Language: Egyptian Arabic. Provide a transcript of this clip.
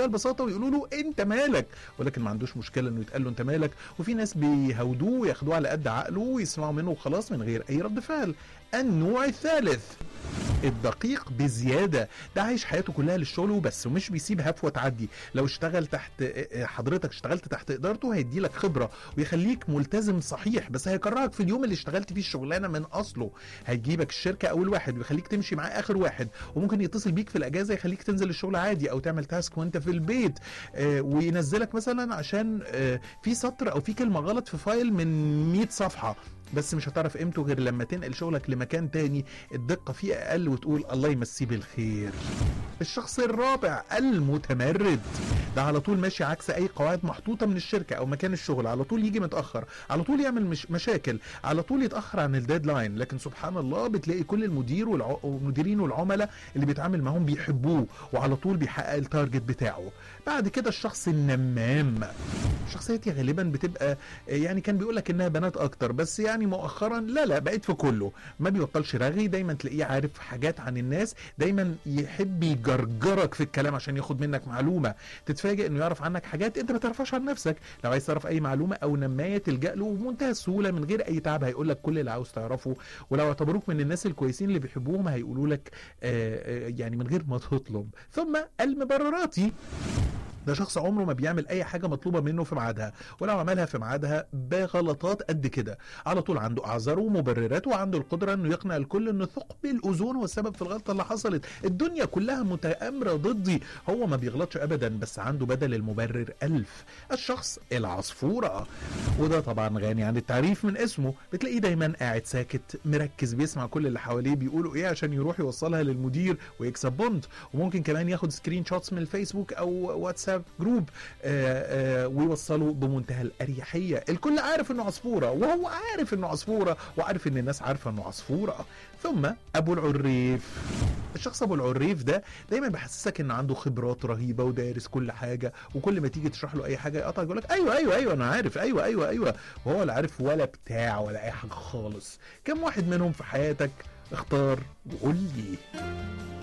بمنتهى البساطه ويقولوا له انت مالك ولكن ما عندوش مشكله انه يتقال له انت مالك وفي ناس بيهودوه وياخدوه على قد عقله ويسمعوا منه وخلاص من غير اي رد فعل النوع الثالث الدقيق بزياده ده عايش حياته كلها للشغل وبس ومش بيسيب هفوه تعدي لو اشتغل تحت حضرتك اشتغلت تحت ادارته هيدي لك خبره ويخليك ملتزم صحيح بس هيكرهك في اليوم اللي اشتغلت فيه الشغلانه من اصله هيجيبك الشركه اول واحد ويخليك تمشي معاه اخر واحد وممكن يتصل بيك في الاجازه يخليك تنزل الشغل عادي او تعمل تاسك وانت في البيت آه وينزلك مثلا عشان آه في سطر او في كلمه غلط في فايل من 100 صفحه بس مش هتعرف قيمته غير لما تنقل شغلك لمكان تاني الدقة فيه أقل وتقول الله يمسيه بالخير الشخص الرابع المتمرد ده على طول ماشي عكس اي قواعد محطوطه من الشركه او مكان الشغل على طول يجي متاخر على طول يعمل مش مشاكل على طول يتاخر عن الديدلاين لكن سبحان الله بتلاقي كل المدير والع... والمديرين والعملاء اللي بيتعامل معاهم بيحبوه وعلى طول بيحقق التارجت بتاعه بعد كده الشخص النمام الشخصيه دي غالبا بتبقى يعني كان بيقول لك انها بنات اكتر بس يعني مؤخرا لا لا بقت في كله ما بيبطلش رغي دايما تلاقيه عارف حاجات عن الناس دايما يحب يجرجرك في الكلام عشان ياخد منك معلومه تتفاجئ انه يعرف عنك حاجات انت ما تعرفهاش عن نفسك لو عايز تعرف اي معلومه او نمايه تلجا له بمنتهى السهوله من غير اي تعب هيقول لك كل اللي عاوز تعرفه ولو اعتبروك من الناس الكويسين اللي بيحبوهم هيقولوا لك آآ آآ يعني من غير ما تطلب ثم المبرراتي ده شخص عمره ما بيعمل اي حاجه مطلوبه منه في ميعادها ولو عملها في ميعادها بغلطات قد كده على طول عنده اعذار ومبررات وعنده القدره انه يقنع الكل ان ثقب الاوزون هو السبب في الغلطه اللي حصلت الدنيا كلها متآمره ضدي هو ما بيغلطش ابدا بس عنده بدل المبرر ألف الشخص العصفوره وده طبعا غني عن التعريف من اسمه بتلاقيه دايما قاعد ساكت مركز بيسمع كل اللي حواليه بيقولوا ايه عشان يروح يوصلها للمدير ويكسب بونت وممكن كمان ياخد سكرين شوتس من الفيسبوك او واتساب جروب آآ آآ ويوصلوا بمنتهى الاريحيه الكل عارف انه عصفوره وهو عارف انه عصفوره وعارف ان الناس عارفه انه عصفوره ثم ابو العريف الشخص ابو العريف ده دايما بيحسسك ان عنده خبرات رهيبه ودارس كل حاجه وكل ما تيجي تشرح له اي حاجه يقطع يقول لك ايوه ايوه ايوه انا عارف ايوه ايوه ايوه وهو لا عارف ولا بتاع ولا اي حاجه خالص كم واحد منهم في حياتك اختار وقول لي